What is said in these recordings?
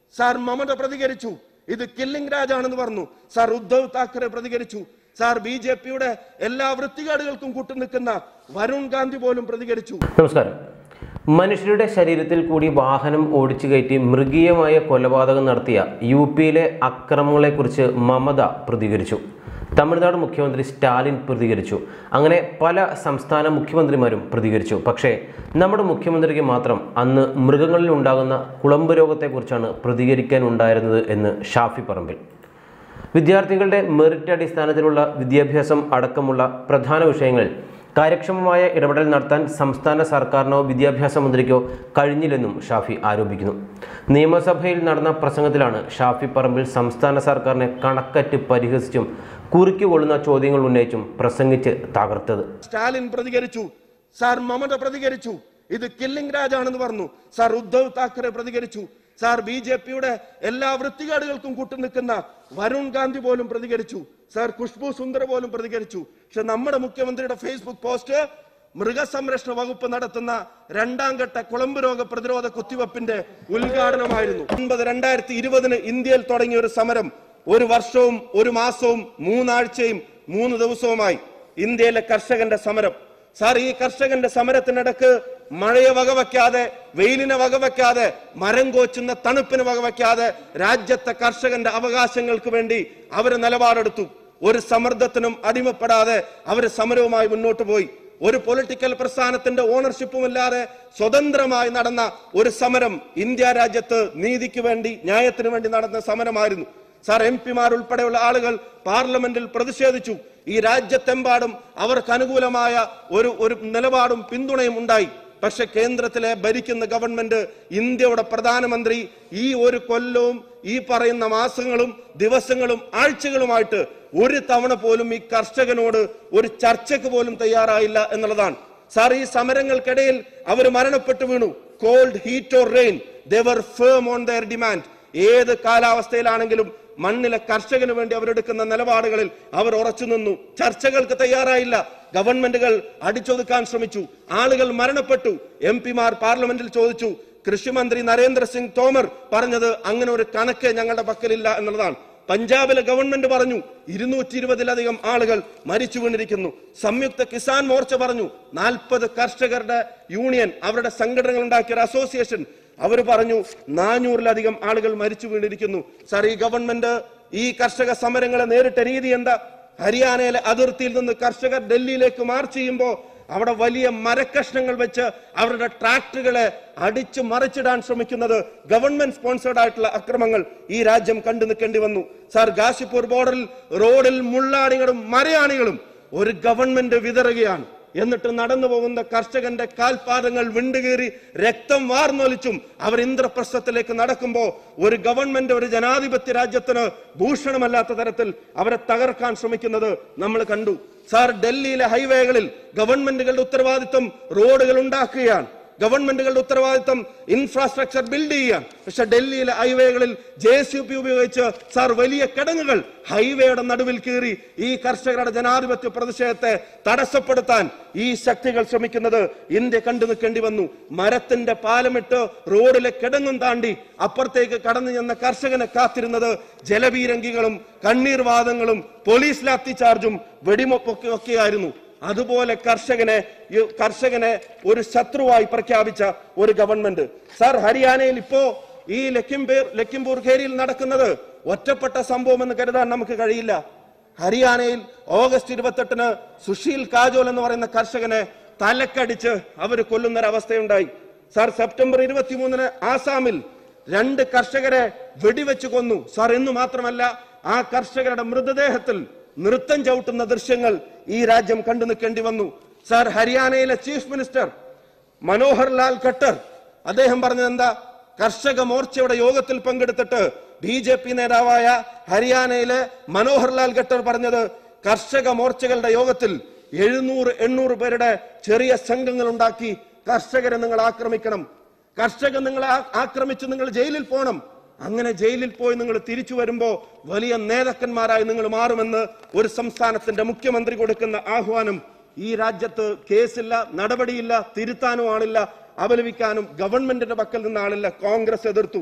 sir Mamata പ്രതികരിച്ചു ഇത് killing രാജാണെന്ന് പറഞ്ഞു സാർ ഉദ്ധവ് താക്കറെ പ്രതികരിച്ചു സാർ ബി ജെ പിയുടെ എല്ലാ വൃത്തികേടുകൾക്കും കൂട്ടുനിൽക്കുന്ന വരുൺ ഗാന്ധി പോലും പ്രതികരിച്ചു നമസ്കാരം മനുഷ്യരുടെ ശരീരത്തിൽ കൂടി വാഹനം ഓടിച്ചു കയറ്റി മൃഗീയമായ കൊലപാതകം നടത്തിയ യു പിയിലെ അക്രമങ്ങളെക്കുറിച്ച് മമത പ്രതികരിച്ചു തമിഴ്നാട് മുഖ്യമന്ത്രി സ്റ്റാലിൻ പ്രതികരിച്ചു അങ്ങനെ പല സംസ്ഥാന മുഖ്യമന്ത്രിമാരും പ്രതികരിച്ചു പക്ഷേ നമ്മുടെ മുഖ്യമന്ത്രിക്ക് മാത്രം അന്ന് മൃഗങ്ങളിൽ ഉണ്ടാകുന്ന കുളമ്പ് രോഗത്തെക്കുറിച്ചാണ് പ്രതികരിക്കാൻ ഉണ്ടായിരുന്നത് എന്ന് ഷാഫി പറമ്പിൽ വിദ്യാർത്ഥികളുടെ മെറിറ്റ് അടിസ്ഥാനത്തിലുള്ള വിദ്യാഭ്യാസം അടക്കമുള്ള പ്രധാന വിഷയങ്ങളിൽ കാര്യക്ഷമമായ ഇടപെടൽ നടത്താൻ സംസ്ഥാന സർക്കാരിനോ വിദ്യാഭ്യാസ മന്ത്രിക്കോ കഴിഞ്ഞില്ലെന്നും ഷാഫി ആരോപിക്കുന്നു നിയമസഭയിൽ നടന്ന പ്രസംഗത്തിലാണ് ഷാഫി പറമ്പിൽ സംസ്ഥാന സർക്കാരിനെ കണക്കറ്റ് പരിഹസിച്ചും കുറുക്കിക്കൊള്ളുന്ന ചോദ്യങ്ങൾ ഉന്നയിച്ചും പ്രസംഗിച്ച് തകർത്തത് സ്റ്റാലിൻ പ്രതികരിച്ചു സാർ മമത പ്രതികരിച്ചു ഇത് കില്ലിംഗ് രാജാണെന്ന് പറഞ്ഞു സാർ ഉദ്ധവ് താക്കറെ പ്രതികരിച്ചു സാർ ബി ജെ പിയുടെ എല്ലാ വൃത്തികേടുകൾക്കും കൂട്ടുനിൽക്കുന്ന വരുൺ ഗാന്ധി പോലും പ്രതികരിച്ചു സാർ ഖുഷ്ബു സുന്ദർ പോലും പ്രതികരിച്ചു പക്ഷെ നമ്മുടെ മുഖ്യമന്ത്രിയുടെ ഫേസ്ബുക്ക് പോസ്റ്റ് മൃഗസംരക്ഷണ വകുപ്പ് നടത്തുന്ന രണ്ടാം ഘട്ട കുളമ്പ് രോഗ പ്രതിരോധ കുത്തിവെപ്പിന്റെ ഉദ്ഘാടനമായിരുന്നു ഒൻപത് രണ്ടായിരത്തി ഇരുപതിന് ഇന്ത്യയിൽ തുടങ്ങിയ ഒരു സമരം ഒരു വർഷവും ഒരു മാസവും മൂന്നാഴ്ചയും മൂന്ന് ദിവസവുമായി ഇന്ത്യയിലെ കർഷകന്റെ സമരം സാർ ഈ കർഷകന്റെ സമരത്തിനിടക്ക് മഴയെ വകവയ്ക്കാതെ വെയിലിനെ വകവയ്ക്കാതെ മരം കോച്ചുന്ന തണുപ്പിന് വകവയ്ക്കാതെ രാജ്യത്തെ കർഷകന്റെ അവകാശങ്ങൾക്ക് വേണ്ടി അവര് നിലപാടെടുത്തു ഒരു സമ്മർദ്ദത്തിനും അടിമപ്പെടാതെ അവര് സമരവുമായി മുന്നോട്ട് പോയി ഒരു പൊളിറ്റിക്കൽ പ്രസ്ഥാനത്തിന്റെ ഓണർഷിപ്പും ഇല്ലാതെ സ്വതന്ത്രമായി നടന്ന ഒരു സമരം ഇന്ത്യ രാജ്യത്ത് നീതിക്ക് വേണ്ടി ന്യായത്തിന് വേണ്ടി നടന്ന സമരമായിരുന്നു സാർ എം പിമാർ ഉൾപ്പെടെയുള്ള ആളുകൾ പാർലമെന്റിൽ പ്രതിഷേധിച്ചു ഈ രാജ്യത്തെമ്പാടും അവർക്ക് അനുകൂലമായ ഒരു ഒരു നിലപാടും പിന്തുണയും ഉണ്ടായി പക്ഷെ കേന്ദ്രത്തിലെ ഭരിക്കുന്ന ഗവൺമെന്റ് ഇന്ത്യയുടെ പ്രധാനമന്ത്രി ഈ ഒരു കൊല്ലവും ഈ പറയുന്ന മാസങ്ങളും ദിവസങ്ങളും ആഴ്ചകളുമായിട്ട് ഒരു തവണ പോലും ഈ കർഷകനോട് ഒരു ചർച്ചയ്ക്ക് പോലും തയ്യാറായില്ല എന്നുള്ളതാണ് സാർ ഈ സമരങ്ങൾക്കിടയിൽ അവർ മരണപ്പെട്ടു വീണു cold heat or rain they're firm on their demand ഏത് കാലാവസ്ഥയിലാണെങ്കിലും മണ്ണിലെ കർഷകന് വേണ്ടി അവരെടുക്കുന്ന നിലപാടുകളിൽ അവർ ഉറച്ചു നിന്നു ചർച്ചകൾക്ക് തയ്യാറായില്ല ഗവൺമെന്റുകൾ അടിച്ചൊതുക്കാൻ ശ്രമിച്ചു ആളുകൾ മരണപ്പെട്ടു എം പിമാർ പാർലമെന്റിൽ ചോദിച്ചു കൃഷിമന്ത്രി നരേന്ദ്ര സിംഗ് തോമർ പറഞ്ഞത് അങ്ങനെ ഒരു കണക്ക് ഞങ്ങളുടെ പക്കലില്ല എന്നുള്ളതാണ് പഞ്ചാബിലെ ഗവൺമെന്റ് പറഞ്ഞു ഇരുന്നൂറ്റി ഇരുപതിലധികം ആളുകൾ മരിച്ചു വീണിരിക്കുന്നു സംയുക്ത കിസാൻ മോർച്ച പറഞ്ഞു നാൽപ്പത് കർഷകരുടെ യൂണിയൻ അവരുടെ സംഘടനകൾ ഉണ്ടാക്കിയ ഒരു അസോസിയേഷൻ അവർ പറഞ്ഞു നാനൂറിലധികം ആളുകൾ മരിച്ചു വീണിരിക്കുന്നു സാർ ഈ ഗവൺമെന്റ് ഈ കർഷക സമരങ്ങളെ നേരിട്ട രീതി എന്താ ഹരിയാനയിലെ അതിർത്തിയിൽ നിന്ന് കർഷകർ ഡൽഹിയിലേക്ക് മാർച്ച് ചെയ്യുമ്പോൾ അവിടെ വലിയ മരക്കഷ്ണങ്ങൾ വെച്ച് അവരുടെ ട്രാക്ടറുകളെ അടിച്ചു മറിച്ചിടാൻ ശ്രമിക്കുന്നത് ഗവൺമെന്റ് സ്പോൺസേഡ് ആയിട്ടുള്ള അക്രമങ്ങൾ ഈ രാജ്യം കണ്ടു നിൽക്കേണ്ടി വന്നു സാർ ഗാസിപ്പൂർ ബോർഡറിൽ റോഡിൽ മുള്ളാണികളും മരയാണികളും ഒരു ഗവൺമെന്റ് വിതറുകയാണ് എന്നിട്ട് നടന്നു പോകുന്ന കർഷകന്റെ കാൽപാദങ്ങൾ വിണ്ടുകീറി രക്തം വാർന്നൊലിച്ചും അവർ ഇന്ദ്രപ്രസ്ഥത്തിലേക്ക് നടക്കുമ്പോ ഒരു ഗവൺമെന്റ് ഒരു ജനാധിപത്യ രാജ്യത്തിന് ഭൂഷണമല്ലാത്ത തരത്തിൽ അവരെ തകർക്കാൻ ശ്രമിക്കുന്നത് നമ്മൾ കണ്ടു സാർ ഡൽഹിയിലെ ഹൈവേകളിൽ ഗവൺമെന്റുകളുടെ ഉത്തരവാദിത്വം റോഡുകൾ ഉണ്ടാക്കുകയാണ് ഗവൺമെന്റുകളുടെ ഉത്തരവാദിത്തം ഇൻഫ്രാസ്ട്രക്ചർ ബിൽഡ് ചെയ്യാൻ പക്ഷെ ഡൽഹിയിലെ ഹൈവേകളിൽ ജെ സി പി ഉപയോഗിച്ച് സാർ വലിയ കിടങ്ങുകൾ ഹൈവേയുടെ നടുവിൽ കീറി ഈ കർഷകരുടെ ജനാധിപത്യ പ്രതിഷേധത്തെ തടസ്സപ്പെടുത്താൻ ഈ ശക്തികൾ ശ്രമിക്കുന്നത് ഇന്ത്യ കണ്ടു നിൽക്കേണ്ടി വന്നു മരത്തിന്റെ പാലമിട്ട് റോഡിലെ കിടങ്ങും താണ്ടി അപ്പുറത്തേക്ക് കടന്നു ചെന്ന കർഷകനെ കാത്തിരുന്നത് ജലപീരങ്കികളും കണ്ണീർവാദങ്ങളും പോലീസ് ലാത്തിചാർജും വെടിമൊപ്പൊക്കെ ഒക്കെയായിരുന്നു അതുപോലെ കർഷകനെ ഈ കർഷകനെ ഒരു ശത്രുവായി പ്രഖ്യാപിച്ച ഒരു ഗവൺമെന്റ് സാർ ഹരിയാനയിൽ ഇപ്പോ ഈ ലഖിംപൂർ ലഖിംപൂർ ഖേരിയിൽ നടക്കുന്നത് ഒറ്റപ്പെട്ട സംഭവം എന്ന് കരുതാൻ നമുക്ക് കഴിയില്ല ഹരിയാനയിൽ ഓഗസ്റ്റ് ഇരുപത്തെട്ടിന് സുശീൽ കാജോൽ എന്ന് പറയുന്ന കർഷകനെ തലക്കടിച്ച് അവർ കൊല്ലുന്നൊരവസ്ഥയുണ്ടായി സാർ സെപ്റ്റംബർ ഇരുപത്തിമൂന്നിന് ആസാമിൽ രണ്ട് കർഷകരെ വെടിവെച്ച് കൊന്നു സാർ എന്ന് മാത്രമല്ല ആ കർഷകരുടെ മൃതദേഹത്തിൽ നൃത്തം ചവിട്ടുന്ന ദൃശ്യങ്ങൾ ഈ രാജ്യം കണ്ടു നിൽക്കേണ്ടി വന്നു സാർ ഹരിയാനയിലെ ചീഫ് മിനിസ്റ്റർ മനോഹർ ലാൽ ഖട്ടർ അദ്ദേഹം പറഞ്ഞത് എന്താ കർഷക മോർച്ചയുടെ യോഗത്തിൽ പങ്കെടുത്തിട്ട് ബി ജെ പി നേതാവായ ഹരിയാനയിലെ മനോഹർ ലാൽ ഖട്ടർ പറഞ്ഞത് കർഷക മോർച്ചകളുടെ യോഗത്തിൽ എഴുന്നൂറ് എണ്ണൂറ് പേരുടെ ചെറിയ സംഘങ്ങൾ ഉണ്ടാക്കി കർഷകരെ നിങ്ങൾ ആക്രമിക്കണം കർഷകർ നിങ്ങളെ ആ- ആക്രമിച്ച് നിങ്ങൾ ജയിലിൽ പോകണം അങ്ങനെ ജയിലിൽ പോയി നിങ്ങൾ തിരിച്ചു വരുമ്പോ വലിയ നേതാക്കന്മാരായി നിങ്ങൾ മാറുമെന്ന് ഒരു സംസ്ഥാനത്തിന്റെ മുഖ്യമന്ത്രി കൊടുക്കുന്ന ആഹ്വാനം ഈ രാജ്യത്ത് കേസില്ല നടപടിയില്ല തിരുത്താനും ആളില്ല അപലപിക്കാനും ഗവൺമെന്റിന്റെ പക്കൽ നിന്ന് ആളില്ല കോൺഗ്രസ് എതിർത്തു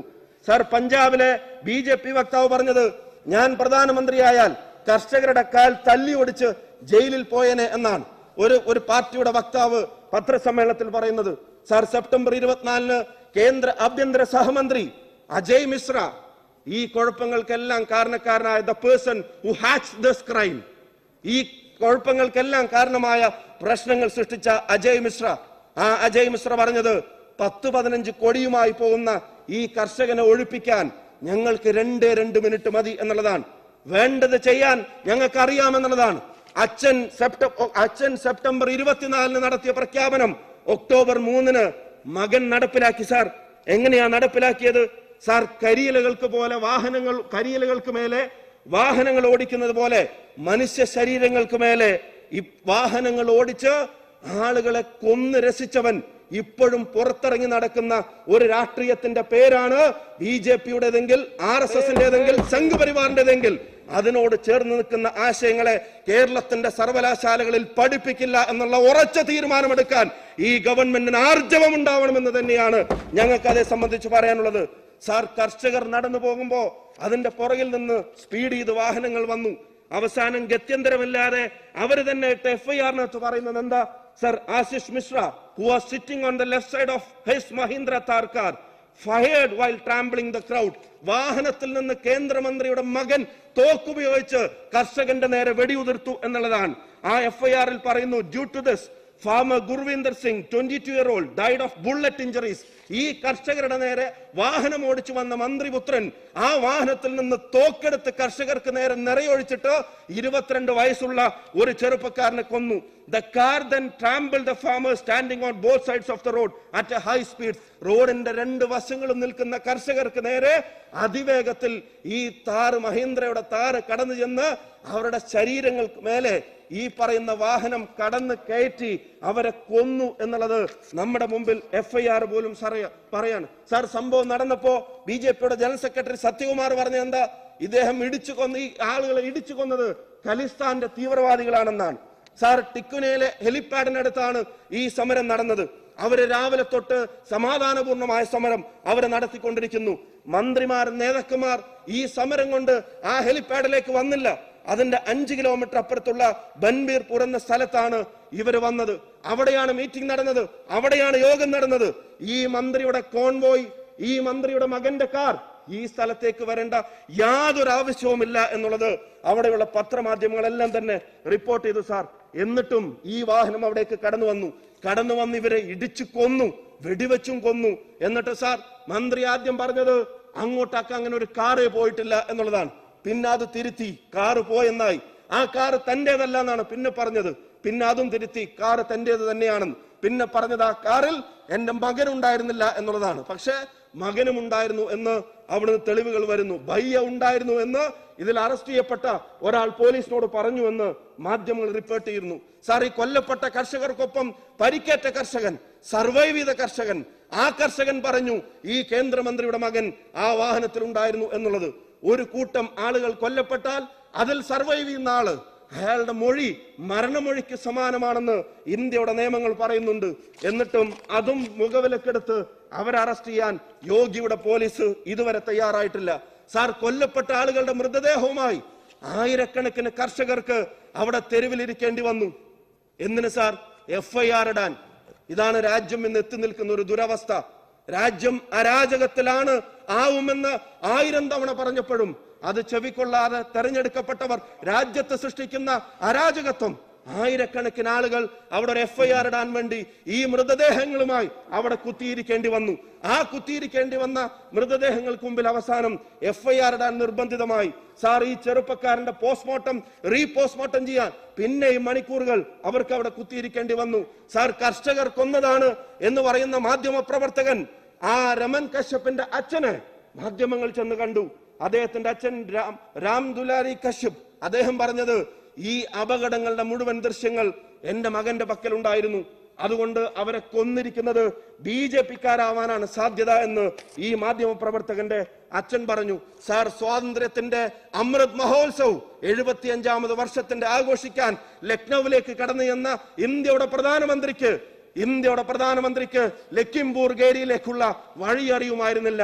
സാർ പഞ്ചാബിലെ ബി ജെ പി വക്താവ് പറഞ്ഞത് ഞാൻ പ്രധാനമന്ത്രിയായാൽ കർഷകരുടെ കാൽ തല്ലി ഒടിച്ച് ജയിലിൽ പോയേനെ എന്നാണ് ഒരു ഒരു പാർട്ടിയുടെ വക്താവ് പത്രസമ്മേളനത്തിൽ പറയുന്നത് സാർ സെപ്റ്റംബർ ഇരുപത്തിനാലിന് കേന്ദ്ര ആഭ്യന്തര സഹമന്ത്രി അജയ് മിശ്ര ഈ കുഴപ്പങ്ങൾക്കെല്ലാം കാരണക്കാരനായ the person who hatch this crime ഈ കുഴപ്പങ്ങൾക്കെല്ലാം കാരണമായ പ്രശ്നങ്ങൾ സൃഷ്ടിച്ച അജയ് മിശ്ര ആ അജയ് മിശ്ര പറഞ്ഞത് പത്ത് പതിനഞ്ച് കൊടിയുമായി പോകുന്ന ഈ കർഷകനെ ഒഴിപ്പിക്കാൻ ഞങ്ങൾക്ക് രണ്ടേ രണ്ട് മിനിറ്റ് മതി എന്നുള്ളതാണ് വേണ്ടത് ചെയ്യാൻ ഞങ്ങൾക്ക് അറിയാമെന്നുള്ളതാണ് അച്ഛൻ സെപ്റ്റംബർ അച്ഛൻ സെപ്റ്റംബർ ഇരുപത്തിനാലിന് നടത്തിയ പ്രഖ്യാപനം ഒക്ടോബർ മൂന്നിന് മകൻ നടപ്പിലാക്കി സാർ എങ്ങനെയാ നടപ്പിലാക്കിയത് സാർ കരിയിലകൾക്ക് പോലെ വാഹനങ്ങൾ കരിയിലകൾക്ക് മേലെ വാഹനങ്ങൾ ഓടിക്കുന്നത് പോലെ മനുഷ്യ ശരീരങ്ങൾക്ക് മേലെ ഈ വാഹനങ്ങൾ ഓടിച്ച് ആളുകളെ കൊന്ന് രസിച്ചവൻ ഇപ്പോഴും പുറത്തിറങ്ങി നടക്കുന്ന ഒരു രാഷ്ട്രീയത്തിന്റെ പേരാണ് ബി ജെ പിയുടേതെങ്കിൽ ആർ എസ് എസിന്റേതെങ്കിൽ സംഘപരിവാറിന്റേതെങ്കിൽ അതിനോട് ചേർന്ന് നിൽക്കുന്ന ആശയങ്ങളെ കേരളത്തിന്റെ സർവകലാശാലകളിൽ പഠിപ്പിക്കില്ല എന്നുള്ള ഉറച്ച തീരുമാനമെടുക്കാൻ ഈ ഗവൺമെന്റിന് ആർജവം ഉണ്ടാവണമെന്ന് തന്നെയാണ് ഞങ്ങൾക്ക് അതേ സംബന്ധിച്ച് പറയാനുള്ളത് സാർ കർഷകർ നടന്നു പോകുമ്പോ അതിന്റെ പുറകിൽ നിന്ന് സ്പീഡ് ചെയ്ത് വാഹനങ്ങൾ വന്നു അവസാനം ഗത്യന്തരമില്ലാതെ അവർ തന്നെ ഇട്ട് എഫ് ഐ ആറിനകത്ത് പറയുന്നത് എന്താ sir Ashish Mishra who are sitting on the left side of his Mahindra Thar car fired while trampling the crowd വാഹനത്തിൽ നിന്ന് കേന്ദ്രമന്ത്രിയുടെ മകൻ തോക്കുപയോഗിച്ച് കർഷകന്റെ നേരെ വെടിയുതിർത്തു എന്നുള്ളതാണ് ആ എഫ് ഐ ആറിൽ പറയുന്നു due to this farmer Gurvinder Singh twenty two year old died of bullet injuries ഈ കർഷകരുടെ നേരെ വാഹനം ഓടിച്ചു വന്ന മന്ത്രിപുത്രൻ ആ വാഹനത്തിൽ നിന്ന് തോക്കെടുത്ത് കർഷകർക്ക് നേരെ നിറയൊഴിച്ചിട്ട് ഇരുപത്തിരണ്ട് വയസ്സുള്ള ഒരു ചെറുപ്പക്കാരനെ കൊന്നു the car then trample the farmer standing on both sides of the road at a high speed റോഡിന്റെ രണ്ട് വശങ്ങളും നിൽക്കുന്ന കർഷകർക്ക് നേരെ അതിവേഗത്തിൽ ഈ താറ് മഹീന്ദ്രയുടെ താറ് കടന്നു ചെന്ന് അവരുടെ ശരീരങ്ങൾക്ക് മേലെ ഈ പറയുന്ന വാഹനം കടന്ന് കയറ്റി അവരെ കൊന്നു എന്നുള്ളത് നമ്മുടെ മുമ്പിൽ എഫ് ഐ ആർ പോലും സറിയ- പറയാണ് സാർ സംഭവം നടന്നപ്പോ ബി ജെ പിയുടെ ജനറൽ സെക്രട്ടറി സത്യകുമാർ പറഞ്ഞ എന്താ ഇദ്ദേഹം ഇടിച്ചു കൊന്ന ഈ ആളുകളെ ഇടിച്ചു കൊന്നത് ഖലിസ്ഥാന്റെ തീവ്രവാദികളാണെന്നാണ് സാർ ടിക്കുനയിലെ ഹെലിപ്പാഡിനടുത്താണ് ഈ സമരം നടന്നത് അവര് രാവിലെ തൊട്ട് സമാധാനപൂർണമായ സമരം അവര് നടത്തിക്കൊണ്ടിരിക്കുന്നു മന്ത്രിമാർ നേതാക്കന്മാർ ഈ സമരം കൊണ്ട് ആ ഹെലിപ്പാഡിലേക്ക് വന്നില്ല അതിന്റെ അഞ്ച് കിലോമീറ്റർ അപ്പുറത്തുള്ള ബൻബീർപൂർ എന്ന സ്ഥലത്താണ് ഇവര് വന്നത് അവിടെയാണ് മീറ്റിംഗ് നടന്നത് അവിടെയാണ് യോഗം നടന്നത് ഈ മന്ത്രിയുടെ കോൺവോയ് ഈ മന്ത്രിയുടെ മകന്റെ കാർ ഈ സ്ഥലത്തേക്ക് വരേണ്ട യാതൊരു ആവശ്യവുമില്ല എന്നുള്ളത് അവിടെയുള്ള പത്രമാധ്യമങ്ങളെല്ലാം തന്നെ റിപ്പോർട്ട് ചെയ്തു സാർ എന്നിട്ടും ഈ വാഹനം അവിടേക്ക് കടന്നു വന്നു കടന്നു വന്ന് ഇവരെ ഇടിച്ചു കൊന്നു വെടിവെച്ചും കൊന്നു എന്നിട്ട് സാർ മന്ത്രി ആദ്യം പറഞ്ഞത് അങ്ങോട്ടൊക്കെ അങ്ങനെ ഒരു കാറേ പോയിട്ടില്ല എന്നുള്ളതാണ് പിന്നെ അത് തിരുത്തി കാറ് പോയെന്നായി ആ കാറ് തന്റേതല്ല എന്നാണ് പിന്നെ പറഞ്ഞത് പിന്നെ അതും തിരുത്തി കാറ് തന്റേത് തന്നെയാണെന്ന് പിന്നെ പറഞ്ഞത് ആ കാറിൽ എന്റെ മകൻ ഉണ്ടായിരുന്നില്ല എന്നുള്ളതാണ് പക്ഷേ മകനും ഉണ്ടായിരുന്നു എന്ന് അവിടുന്ന് തെളിവുകൾ വരുന്നു ഭയ്യ ഉണ്ടായിരുന്നു എന്ന് ഇതിൽ അറസ്റ്റ് ചെയ്യപ്പെട്ട ഒരാൾ പോലീസിനോട് പറഞ്ഞു എന്ന് മാധ്യമങ്ങൾ റിപ്പോർട്ട് ചെയ്യുന്നു സാർ ഈ കൊല്ലപ്പെട്ട കർഷകർക്കൊപ്പം പരിക്കേറ്റ കർഷകൻ സർവൈവ് ചെയ്ത കർഷകൻ ആ കർഷകൻ പറഞ്ഞു ഈ കേന്ദ്രമന്ത്രിയുടെ മകൻ ആ വാഹനത്തിൽ ഉണ്ടായിരുന്നു എന്നുള്ളത് ഒരു കൂട്ടം ആളുകൾ കൊല്ലപ്പെട്ടാൽ അതിൽ സർവൈവ് ചെയ്യുന്ന ആള് അയാളുടെ മൊഴി മരണമൊഴിക്ക് സമാനമാണെന്ന് ഇന്ത്യയുടെ നിയമങ്ങൾ പറയുന്നുണ്ട് എന്നിട്ടും അതും മുഖവിലക്കെടുത്ത് അവരെ അറസ്റ്റ് ചെയ്യാൻ യോഗിയുടെ പോലീസ് ഇതുവരെ തയ്യാറായിട്ടില്ല സാർ കൊല്ലപ്പെട്ട ആളുകളുടെ മൃതദേഹവുമായി ആയിരക്കണക്കിന് കർഷകർക്ക് അവിടെ തെരുവിലിരിക്കേണ്ടി വന്നു എന്തിന് സാർ എഫ് ഐ ആർ ഇടാൻ ഇതാണ് രാജ്യം ഇന്ന് എത്തി നിൽക്കുന്ന ഒരു ദുരവസ്ഥ രാജ്യം അരാജകത്തിലാണ് ആവുമെന്ന് ആയിരം തവണ പറഞ്ഞപ്പോഴും അത് ചെവിക്കൊള്ളാതെ തെരഞ്ഞെടുക്കപ്പെട്ടവർ രാജ്യത്ത് സൃഷ്ടിക്കുന്ന അരാജകത്വം ആയിരക്കണക്കിന് ആളുകൾ അവിടെ ഒരു എഫ് ഐ ആർ ഇടാൻ വേണ്ടി ഈ മൃതദേഹങ്ങളുമായി അവിടെ കുത്തിയിരിക്കേണ്ടി വന്നു ആ കുത്തിയിരിക്കേണ്ടി വന്ന മൃതദേഹങ്ങൾക്ക് മുമ്പിൽ അവസാനം എഫ് ഐ ആർ ഇടാൻ നിർബന്ധിതമായി സാർ ഈ ചെറുപ്പക്കാരന്റെ പോസ്റ്റ്മോർട്ടം റീ പോസ്റ്റ്മോർട്ടം ചെയ്യാൻ പിന്നെയും മണിക്കൂറുകൾ അവർക്ക് അവിടെ കുത്തിയിരിക്കേണ്ടി വന്നു സാർ കർഷകർ കൊന്നതാണ് എന്ന് പറയുന്ന മാധ്യമ പ്രവർത്തകൻ ആ രമൻ കശ്യപ്പിന്റെ അച്ഛന് മാധ്യമങ്ങൾ ചെന്ന് കണ്ടു അദ്ദേഹത്തിന്റെ അച്ഛൻ രാം രാം ദുലാരി കശ്യപ് അദ്ദേഹം പറഞ്ഞത് ഈ അപകടങ്ങളുടെ മുഴുവൻ ദൃശ്യങ്ങൾ എന്റെ മകന്റെ പക്കലുണ്ടായിരുന്നു അതുകൊണ്ട് അവരെ കൊന്നിരിക്കുന്നത് ബി ജെ പിക്കാരാവാനാണ് സാധ്യത എന്ന് ഈ മാധ്യമ പ്രവർത്തകന്റെ അച്ഛൻ പറഞ്ഞു സാർ സ്വാതന്ത്ര്യത്തിന്റെ അമൃത് മഹോത്സവ് എഴുപത്തിയഞ്ചാമത് വർഷത്തിന്റെ ആഘോഷിക്കാൻ ലക്നൌവിലേക്ക് കടന്നു ചെന്ന ഇന്ത്യയുടെ പ്രധാനമന്ത്രിക്ക് ഇന്ത്യയുടെ പ്രധാനമന്ത്രിക്ക് ലക്കിംപൂർ ഗേരിയിലേക്കുള്ള വഴി അറിയുമായിരുന്നില്ല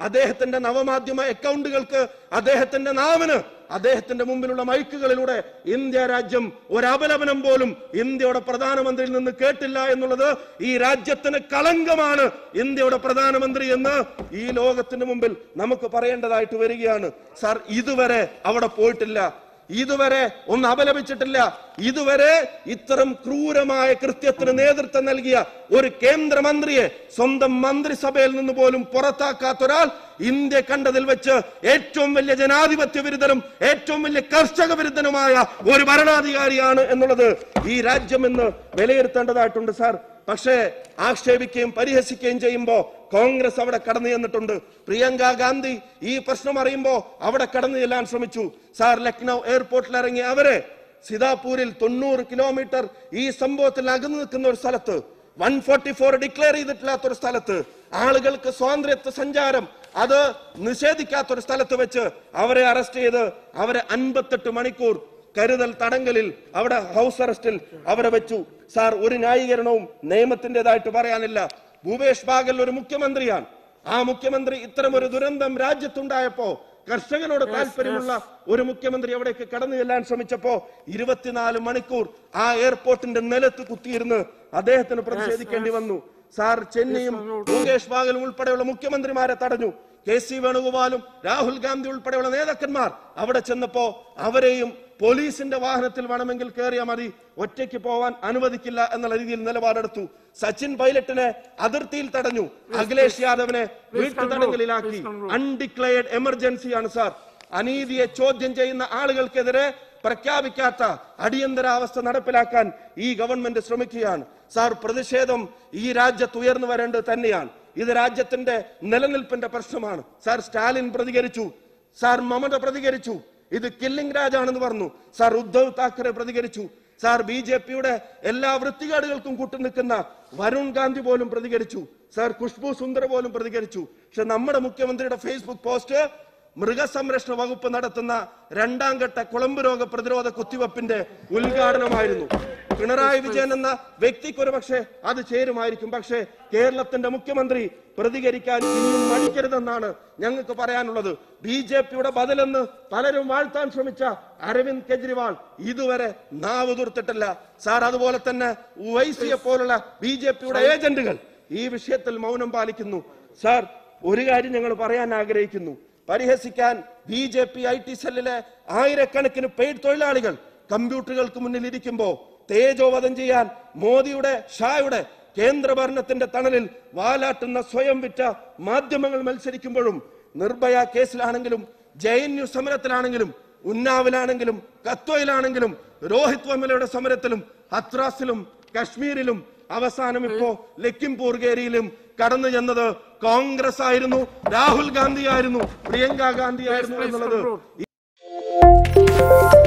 അദ്ദേഹത്തിന്റെ നവമാധ്യമ അക്കൗണ്ടുകൾക്ക് അദ്ദേഹത്തിന്റെ നാവിന് അദ്ദേഹത്തിന്റെ മുമ്പിലുള്ള മൈക്കുകളിലൂടെ ഇന്ത്യ രാജ്യം ഒരപലപനം പോലും ഇന്ത്യയുടെ പ്രധാനമന്ത്രിയിൽ നിന്ന് കേട്ടില്ല എന്നുള്ളത് ഈ രാജ്യത്തിന് കളങ്കമാണ് ഇന്ത്യയുടെ പ്രധാനമന്ത്രി എന്ന് ഈ ലോകത്തിന് മുമ്പിൽ നമുക്ക് പറയേണ്ടതായിട്ട് വരികയാണ് സാർ ഇതുവരെ അവിടെ പോയിട്ടില്ല ഇതുവരെ ഒന്ന് അപലപിച്ചിട്ടില്ല ഇതുവരെ ഇത്തരം ക്രൂരമായ കൃത്യത്തിന് നേതൃത്വം നൽകിയ ഒരു കേന്ദ്രമന്ത്രിയെ സ്വന്തം മന്ത്രിസഭയിൽ നിന്ന് പോലും പുറത്താക്കാത്ത ഒരാൾ ഇന്ത്യ കണ്ടതിൽ വെച്ച് ഏറ്റവും വലിയ ജനാധിപത്യ വിരുദ്ധനും ഏറ്റവും വലിയ കർഷക വിരുദ്ധനുമായ ഒരു ഭരണാധികാരിയാണ് എന്നുള്ളത് ഈ രാജ്യം എന്ന് വിലയിരുത്തേണ്ടതായിട്ടുണ്ട് സാർ പക്ഷേ ആക്ഷേപിക്കുകയും പരിഹസിക്കുകയും ചെയ്യുമ്പോ കോൺഗ്രസ് അവിടെ കടന്നു ചെന്നിട്ടുണ്ട് പ്രിയങ്ക ഗാന്ധി ഈ പ്രശ്നം അറിയുമ്പോ അവിടെ കടന്നു ചെല്ലാൻ ശ്രമിച്ചു സാർ ലക്നൗ എയർപോർട്ടിൽ ഇറങ്ങിയ അവരെ സിതാപൂരിൽ തൊണ്ണൂറ് കിലോമീറ്റർ ഈ സംഭവത്തിൽ അകന്നു നിൽക്കുന്ന ഒരു സ്ഥലത്ത് വൺ ഫോർട്ടി ഫോർ ഡിക്ലെയർ ചെയ്തിട്ടില്ലാത്ത ഒരു സ്ഥലത്ത് ആളുകൾക്ക് സ്വാതന്ത്ര്യ സഞ്ചാരം അത് നിഷേധിക്കാത്ത ഒരു സ്ഥലത്ത് വെച്ച് അവരെ അറസ്റ്റ് ചെയ്ത് അവരെ അൻപത്തെട്ട് മണിക്കൂർ കരുതൽ തടങ്കലിൽ അവിടെ ഹൗസ് അറസ്റ്റിൽ അവരെ വെച്ചു സാർ ഒരു ന്യായീകരണവും നിയമത്തിൻ്റെതായിട്ട് പറയാനില്ല ഭൂപേഷ് ബാഗൽ ഒരു മുഖ്യമന്ത്രിയാണ് ആ മുഖ്യമന്ത്രി ഇത്തരം ഒരു ദുരന്തം രാജ്യത്തുണ്ടായപ്പോ കർഷകനോട് താല്പര്യമുള്ള ഒരു മുഖ്യമന്ത്രി അവിടേക്ക് കടന്നു ചെല്ലാൻ ശ്രമിച്ചപ്പോ ഇരുപത്തിനാല് മണിക്കൂർ ആ എയർപോർട്ടിന്റെ നിലത്ത് കുത്തിയിരുന്ന് അദ്ദേഹത്തിന് പ്രതിഷേധിക്കേണ്ടി വന്നു സാർ ചെന്നൈയും മുകേഷ് ബാഗലും ഉൾപ്പെടെയുള്ള മുഖ്യമന്ത്രിമാരെ തടഞ്ഞു കെ സി വേണുഗോപാലും രാഹുൽ ഗാന്ധി ഉൾപ്പെടെയുള്ള നേതാക്കന്മാർ അവിടെ ചെന്നപ്പോ അവരെയും പോലീസിന്റെ വാഹനത്തിൽ വേണമെങ്കിൽ കയറിയാൽ മതി ഒറ്റയ്ക്ക് പോവാൻ അനുവദിക്കില്ല എന്നുള്ള രീതിയിൽ നിലപാടെടുത്തു സച്ചിൻ പൈലറ്റിനെ അതിർത്തിയിൽ തടഞ്ഞു അഖിലേഷ് യാദവിനെ വീട്ടു തടങ്കലിലാക്കി അൺഡിക്ലയർഡ് എമർജൻസിയാണ് സാർ അനീതിയെ ചോദ്യം ചെയ്യുന്ന ആളുകൾക്കെതിരെ പ്രഖ്യാപിക്കാത്ത അടിയന്തരാവസ്ഥ നടപ്പിലാക്കാൻ ഈ ഗവൺമെന്റ് ശ്രമിക്കുകയാണ് സാർ പ്രതിഷേധം ഈ രാജ്യത്ത് ഉയർന്നു വരേണ്ടത് തന്നെയാണ് ഇത് രാജ്യത്തിന്റെ നിലനിൽപ്പിന്റെ പ്രശ്നമാണ് സാർ സ്റ്റാലിൻ പ്രതികരിച്ചു സാർ മമത പ്രതികരിച്ചു ഇത് കില്ലിംഗ് രാജാണെന്ന് പറഞ്ഞു സാർ ഉദ്ധവ് താക്കറെ പ്രതികരിച്ചു സാർ ബി ജെ പിയുടെ എല്ലാ വൃത്തികേടുകൾക്കും കൂട്ടുനിൽക്കുന്ന വരുൺ ഗാന്ധി പോലും പ്രതികരിച്ചു സാർ ഖുഷ്ബു സുന്ദർ പോലും പ്രതികരിച്ചു പക്ഷെ നമ്മുടെ മുഖ്യമന്ത്രിയുടെ ഫേസ്ബുക്ക് പോസ്റ്റ് മൃഗസംരക്ഷണ വകുപ്പ് നടത്തുന്ന രണ്ടാം ഘട്ട കുളമ്പ് രോഗ പ്രതിരോധ കുത്തിവെപ്പിന്റെ ഉദ്ഘാടനമായിരുന്നു പിണറായി വിജയൻ എന്ന വ്യക്തിക്ക് ഒരു പക്ഷേ അത് ചേരുമായിരിക്കും പക്ഷേ കേരളത്തിന്റെ മുഖ്യമന്ത്രി പ്രതികരിക്കാൻ ഇനിയും മടിക്കരുതെന്നാണ് ഞങ്ങൾക്ക് പറയാനുള്ളത് ബി ജെ പിയുടെ ബദലെന്ന് പലരും വാഴ്ത്താൻ ശ്രമിച്ച അരവിന്ദ് കെജ്രിവാൾ ഇതുവരെ നാവ് തുറത്തിട്ടില്ല സാർ അതുപോലെ തന്നെ വൈസിയെ പോലുള്ള ബി ജെ പിയുടെ ഏജന്റുകൾ ഈ വിഷയത്തിൽ മൗനം പാലിക്കുന്നു സാർ ഒരു കാര്യം ഞങ്ങൾ പറയാൻ ആഗ്രഹിക്കുന്നു പരിഹസിക്കാൻ B J P I T സെല്ലിലെ ആയിരക്കണക്കിന് പെയ്ഡ് തൊഴിലാളികൾ കമ്പ്യൂട്ടറുകൾക്ക് മുന്നിൽ ഇരിക്കുമ്പോ തേജോവധം ചെയ്യാൻ മോദിയുടെ ഷായുടെ കേന്ദ്രഭരണത്തിന്റെ തണലിൽ വാലാട്ടുന്ന സ്വയം വിറ്റ മാധ്യമങ്ങൾ മത്സരിക്കുമ്പോഴും നിർഭയ കേസിലാണെങ്കിലും ജെ എൻ യു സമരത്തിലാണെങ്കിലും ഉന്നാവിലാണെങ്കിലും കത്വയിലാണെങ്കിലും രോഹിത് വമലയുടെ സമരത്തിലും ഹത്രാസിലും കശ്മീരിലും അവസാനം ഇപ്പോ ലക്കിംപൂർ ഗേരിയിലും കടന്നു ചെന്നത് കോൺഗ്രസ് ആയിരുന്നു രാഹുൽ ഗാന്ധി ആയിരുന്നു പ്രിയങ്ക ഗാന്ധി ആയിരുന്നു എന്നുള്ളത്